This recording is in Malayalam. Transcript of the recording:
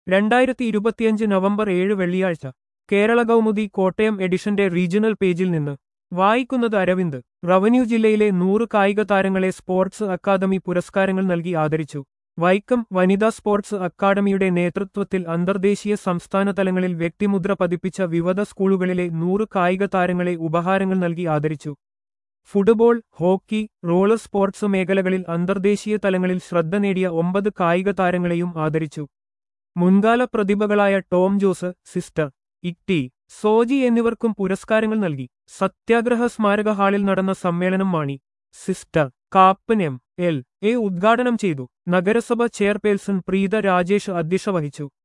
രണ്ടായിരത്തി ഇരുപത്തിയഞ്ച് നവംബർ ഏഴ് വെള്ളിയാഴ്ച കേരള കൗമുദി കോട്ടയം എഡിഷന്റെ റീജിയണൽ പേജിൽ നിന്ന് വായിക്കുന്നത് അരവിന്ദ് റവന്യൂ ജില്ലയിലെ നൂറ് കായിക താരങ്ങളെ സ്പോർട്സ് അക്കാദമി പുരസ്കാരങ്ങൾ നൽകി ആദരിച്ചു വൈക്കം വനിതാ സ്പോർട്സ് അക്കാദമിയുടെ നേതൃത്വത്തിൽ അന്തർദേശീയ സംസ്ഥാന തലങ്ങളിൽ വ്യക്തിമുദ്ര പതിപ്പിച്ച വിവിധ സ്കൂളുകളിലെ നൂറ് കായിക താരങ്ങളെ ഉപഹാരങ്ങൾ നൽകി ആദരിച്ചു ഫുട്ബോൾ ഹോക്കി റോളർ സ്പോർട്സ് മേഖലകളിൽ അന്തർദേശീയ തലങ്ങളിൽ ശ്രദ്ധ നേടിയ ഒമ്പത് കായിക താരങ്ങളെയും ആദരിച്ചു മുൻകാല പ്രതിഭകളായ ടോം ജോസ് സിസ്റ്റർ ഇക്ടി സോജി എന്നിവർക്കും പുരസ്കാരങ്ങൾ നൽകി സത്യാഗ്രഹ സ്മാരക ഹാളിൽ നടന്ന സമ്മേളനം Mani sister Kappan M L A ഉദ്ഘാടനം ചെയ്തു നഗരസഭ ചെയർപേഴ്സൺ പ്രീത രാജേഷ് അധ്യക്ഷ വഹിച്ചു